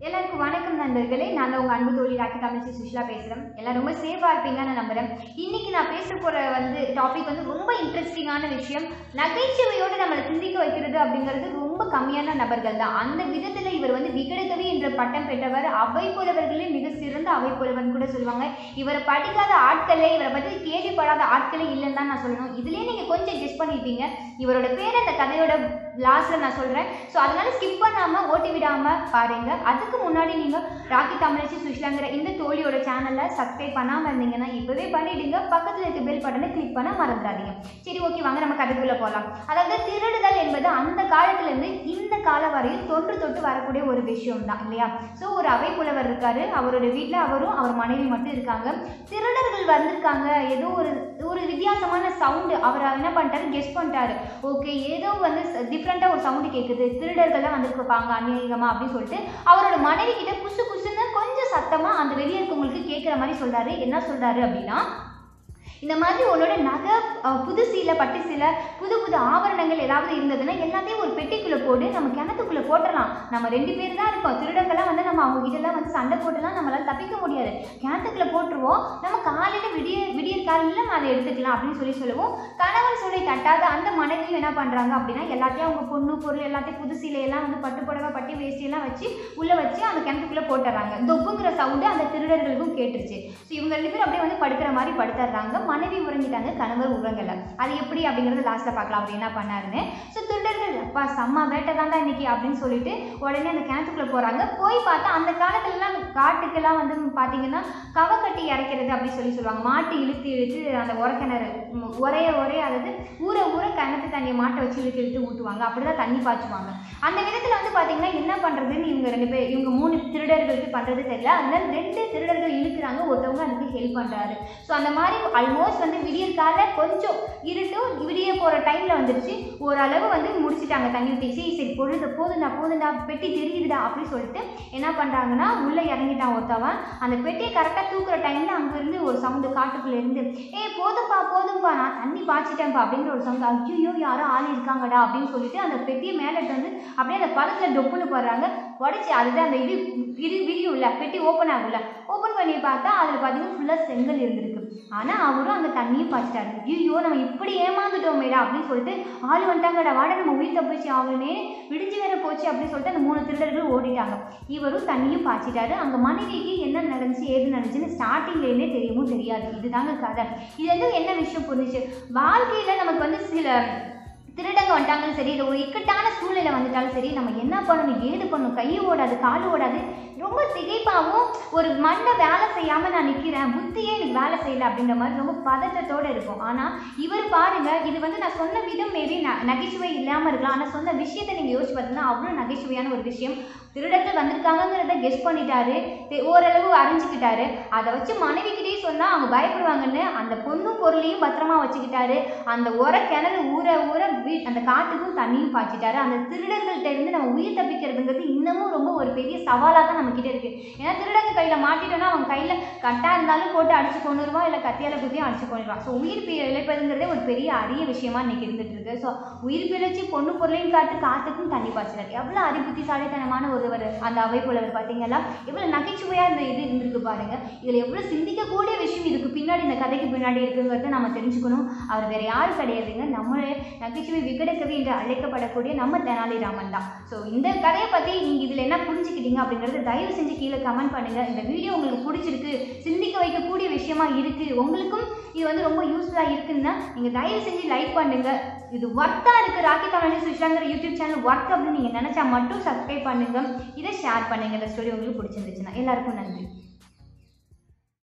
எல்லாருக்கும் வணக்கம் நண்பர்களே நான் தான் உங்கள் அன்பு தோழி ராக்கி தமிழ்ச்சி சுஷ்லா பேசுகிறேன் எல்லாம் ரொம்ப சேஃபாக இருப்பீங்கன்னு நான் நம்புகிறேன் இன்னைக்கு நான் பேச போகிற வந்து டாபிக் வந்து ரொம்ப இன்ட்ரெஸ்டிங்கான விஷயம் நகைச்சுவையோடு நம்மளை சிந்திக்க வைக்கிறது அப்படிங்கிறது ரொம்ப கம்மியான நபர்கள் தான் அந்த விதத்தில் இவர் வந்து விகடகவி என்ற பட்டம் பெற்றவர் அவை புலவர்களே மிக சிறந்த அவை புலவன் கூட சொல்லுவாங்க இவரை படிக்காத ஆட்களே இவரை பற்றி கேள்விப்படாத ஆட்களே இல்லைன்னு தான் நான் சொல்லணும் இதுலேயே நீங்கள் கொஞ்சம் கெஸ் பண்ணியிருப்பீங்க இவரோட பேர் அந்த கதையோட லாஸ்ட்டில் நான் சொல்கிறேன் ஸோ அதனால ஸ்கிப் பண்ணாமல் ஓட்டி விடாமல் பாருங்க அதுக்கு முன்னாடி நீங்கள் ராக்கி தமிழச்சி சுஷ்லாங்கிற இந்த தோழியோட சேனலில் சப்ஸ்கிரைப் பண்ணாமல் இருந்தீங்கன்னா இப்போவே பண்ணிடுங்க பக்கத்தில் இருக்க பெல் பட்டனை கிளிக் பண்ண மறந்துடாதீங்க சரி ஓகே வாங்க நம்ம கதைக்குள்ளே போகலாம் அதாவது திருடுதல் என்பது அந்த காலத்துலேருந்து இந்த காலம் வரையும் தொன்று தொட்டு வரக்கூடிய ஒரு விஷயம் தான் இல்லையா ஸோ ஒரு அவை புலவர் இருக்காரு அவரோட வீட்டில் அவரும் அவர் மனைவி மட்டும் இருக்காங்க திருடர்கள் வந்திருக்காங்க ஏதோ ஒரு ஒரு வித்தியாசமான சவுண்டு அவர் என்ன பண்ணிட்டாரு கெஸ் பண்ணிட்டாரு ஓகே ஏதோ வந்து டிஃப்ரெண்ட்டாக ஒரு சவுண்டு கேட்குது திருடர்கள் தான் வந்திருப்பாங்க அநேகமாக அப்படின்னு சொல்லிட்டு அவரோட மனைவி கிட்ட குசு குசுன்னு கொஞ்சம் சத்தமாக அந்த வெளியே இருக்கவங்களுக்கு கேட்குற மாதிரி சொல்றாரு என்ன சொல்றாரு அப்படின்னா இந்த மாதிரி உன்னோட நகை அஹ், புது சீலை பட்டு சீலை புது புது ஆபரணங்கள் ஏதாவது இருந்ததுன்னா எல்லாத்தையும் ஒரு பெட்டிக்குள்ளே போட்டு நம்ம கிணத்துக்குள்ளே போட்டுடலாம் நம்ம ரெண்டு பேர் தான் இருக்கோம் திருடங்கள்லாம் வந்து நம்ம அவங்க கிட்டலாம் வந்து சண்டை போட்டுலாம் நம்மளால தப்பிக்க முடியாது கிணத்துக்குள்ளே போட்டுருவோம் நம்ம காலையில் விடிய விடிய காலையில் நம்ம அதை எடுத்துக்கலாம் அப்படின்னு சொல்லி சொல்லுவோம் கணவன் சொல்லி தட்டாத அந்த மனைவியும் என்ன பண்ணுறாங்க அப்படின்னா எல்லாத்தையும் அவங்க பொண்ணு பொருள் எல்லாத்தையும் புது சீலையெல்லாம் வந்து பட்டு புடவை பட்டி வேஷ்டியெல்லாம் வச்சு உள்ளே வச்சு அந்த கிணத்துக்குள்ளே போட்டுறாங்க தொப்புங்கிற சவுண்டு அந்த திருடர்களுக்கும் கேட்டுருச்சு ஸோ இவங்க ரெண்டு பேரும் அப்படியே வந்து படுக்கிற மாதிரி படுத்துறாங்க மனைவி உறங்கிட்டாங்க கணவர் உறங்கலை அது எப்படி அப்படிங்கிறது லாஸ்ட்டில் பார்க்கலாம் அவர் என்ன பண்ணாருன்னு ஸோ திருடர்கள் அப்பா செம்ம வேட்டை தாண்டா இன்னைக்கு அப்படின்னு சொல்லிட்டு உடனே அந்த கிணத்துக்குள்ளே போகிறாங்க போய் பார்த்தா அந்த காலத்துலலாம் காட்டுக்கெல்லாம் வந்து பார்த்தீங்கன்னா கவ கட்டி இறக்கிறது அப்படி சொல்லி சொல்லுவாங்க மாட்டு இழுத்து இழுத்து அந்த உரக்கிணறு ம், ஒரே ஒரே அதாவது ஊற ஊற கிணத்து தண்ணியை மாட்டை வச்சு இழுத்து இழுத்து ஊற்றுவாங்க அப்படி தான் தண்ணி பாய்ச்சுவாங்க அந்த விதத்தில் வந்து பார்த்தீங்கன்னா என்ன பண்ணுறதுன்னு இவங்க ரெண்டு பேர் இவங்க மூணு திருடர்களுக்கு பண்ணுறது தெரியல அதனால ரெண்டு திருடர்கள் இழுக்கிறாங்க ஒருத்தவங்க அதுக்கு ஹெல்ப் பண்ணுறாரு ஸோ அந்த மாதிரி ஆல்மோஸ்ட் வந்து விடியற் கால கொஞ்சம் இருட்டும் விடிய போகிற டைமில் வந்துருச்சு ஓரளவு வந்து முடிச்சிட்டாங்க தண்ணி ஊற்றி சரி சரி பொழுது போதுண்டா போதுண்டா பெட்டி தெரியுதுடா அப்படின்னு சொல்லிட்டு என்ன பண்ணுறாங்கன்னா உள்ளே இறங்கிட்டான் ஒருத்தவன் அந்த பெட்டியை கரெக்டாக தூக்குற டைமில் அங்கேருந்து ஒரு சவுண்டு காட்டுக்குள்ளே இருந்து ஏய் போதும்பா போதும்பா நான் தண்ணி பாய்ச்சிட்டேன்ப்பா அப்படிங்கிற ஒரு சவுண்ட் ஐயோ யாரோ ஆள் இருக்காங்கடா அப்படின்னு சொல்லிட்டு அந்த பெட்டியை மேலே வந்து அப்படியே அந்த பதத்தில் டொப்புன்னு போடுறாங்க உடச்சி அதுதான் அந்த இது விரி விரியும்ல பெட்டி ஓப்பன் ஆகும்ல ஓப்பன் பண்ணி பார்த்தா அதில் பார்த்தீங்கன்னா ஃபுல்லாக செங்கல் இருந்திருக்கு ஆனால் அவரும் அந்த தண்ணியும் பாய்ச்சிட்டாரு ஐயோ நம்ம இப்படி ஏமாந்துட்டோமேடா அப்படின்னு சொல்லிட்டு ஆள் வந்துட்டாங்கடா வாட நம்ம உயிர் தப்பிச்சு ஆகணுமே விடிஞ்சு வேற போச்சு அப்படின்னு சொல்லிட்டு அந்த மூணு திருடர்கள் ஓடிட்டாங்க இவரும் தண்ணியும் பாய்ச்சிட்டாரு அங்கே மனைவிக்கு என்ன நடந்துச்சு ஏது நடந்துச்சுன்னு ஸ்டார்டிங்லேருந்தே தெரியவும் தெரியாது இதுதாங்க கதை இது வந்து என்ன விஷயம் புரிஞ்சுச்சு வாழ்க்கையில் நமக்கு வந்து சில திருடங்க வந்துட்டாங்களும் சரி இல்லை ஒரு இக்கட்டான சூழ்நிலை வந்துட்டாலும் சரி நம்ம என்ன பண்ணணும் ஏது பண்ணணும் கை ஓடாது கால் ஓடாது ரொம்ப திகைப்பாகவும் ஒரு மண்ணை வேலை செய்யாமல் நான் நிற்கிறேன் புத்தியே எனக்கு வேலை செய்யலை அப்படின்ற மாதிரி ரொம்ப பதட்டத்தோடு இருக்கும் ஆனால் இவர் பாருங்க இது வந்து நான் சொன்ன விதம் மேபி ந நகைச்சுவை இல்லாமல் இருக்கலாம் ஆனால் சொன்ன விஷயத்தை நீங்கள் யோசிச்சு பார்த்தீங்கன்னா அவ்வளோ நகைச்சுவையான ஒரு விஷயம் திருடர்கள் வந்திருக்காங்கங்கிறத கெஸ் பண்ணிட்டாரு தெ- ஓரளவு அறிஞ்சுக்கிட்டாரு அதை வச்சு மனைவிக்கிட்டே சொன்னால் அவங்க பயப்படுவாங்கன்னு அந்த பொண்ணும் பொருளையும் பத்திரமா வச்சுக்கிட்டாரு அந்த உர கிணறு ஊற ஊற வீ அந்த காட்டுக்கும் தண்ணியும் பாய்ச்சிட்டாரு அந்த திருடர்கள்ட்ட இருந்து நம்ம உயிர் தப்பிக்கிறதுங்கிறது இன்னமும் ரொம்ப ஒரு பெரிய சவாலாக தான் நம்ம கிட்ட இருக்கு ஏன்னா திருடங்க கையில் மாட்டிட்டோம்னா அவன் கையில் கட்டா இருந்தாலும் போட்டு அடிச்சு கொண்டுருவான் இல்லை கத்தியால குத்தியும் அடிச்சு கொண்டுருவான் ஸோ உயிர் பி இழைப்பதுங்கிறதே ஒரு பெரிய அரிய விஷயமா இன்னைக்கு இருந்துட்டு இருக்கு ஸோ உயிர் பிழைச்சி பொண்ணு பொருளையும் காட்டு காட்டுக்கும் தண்ணி பாய்ச்சினார் எவ்வளோ அறிபுத்திசாலித்தனமான ஒருவர் அந்த அவை புலவர் பார்த்தீங்களா எவ்வளோ நகைச்சுவையாக இந்த இது இருந்திருக்கு பாருங்க இதில் எவ்வளோ சிந்திக்கக்கூடிய விஷயம் இதுக்கு பின்னாடி இந்த கதைக்கு பின்னாடி இருக்குங்கிறத நம்ம தெரிஞ்சுக்கணும் அவர் வேற யாரும் கிடையாதுங்க நம்மளே நகைச்சுவை விகடகவி என்று அழைக்கப்படக்கூடிய நம்ம தெனாலிராமன் தான் ஸோ இந்த கதையை பற்றி நீங்கள் இதில் என்ன புரிஞ்சுக்கிட்டீங்க அப்படிங்கிறது தயவு செஞ்சு கீழே கமெண்ட் பண்ணுங்க இந்த வீடியோ உங்களுக்கு பிடிச்சிருக்கு சிந்திக்க வைக்கக்கூடிய விஷயமா இருக்கு உங்களுக்கும் இது வந்து ரொம்ப யூஸ்ஃபுல்லாக இருக்குன்னா நீங்கள் தயவு செஞ்சு லைக் பண்ணுங்க இது ஒர்த்தாக இருக்குது ராக்கி தமிழ் சுஷ்லாங்கிற யூடியூப் சேனல் ஒர்க் அப்படின்னு நீங்கள் நினச்சா மட்டும் சப்ஸ்கிரைப் பண்ணுங்க இதை ஷேர் பண்ணுங்க இந்த ஸ்டோரி உங்களுக்கு பிடிச்சிருந்துச்சுன்னா எல்லாருக்கும் நன்றி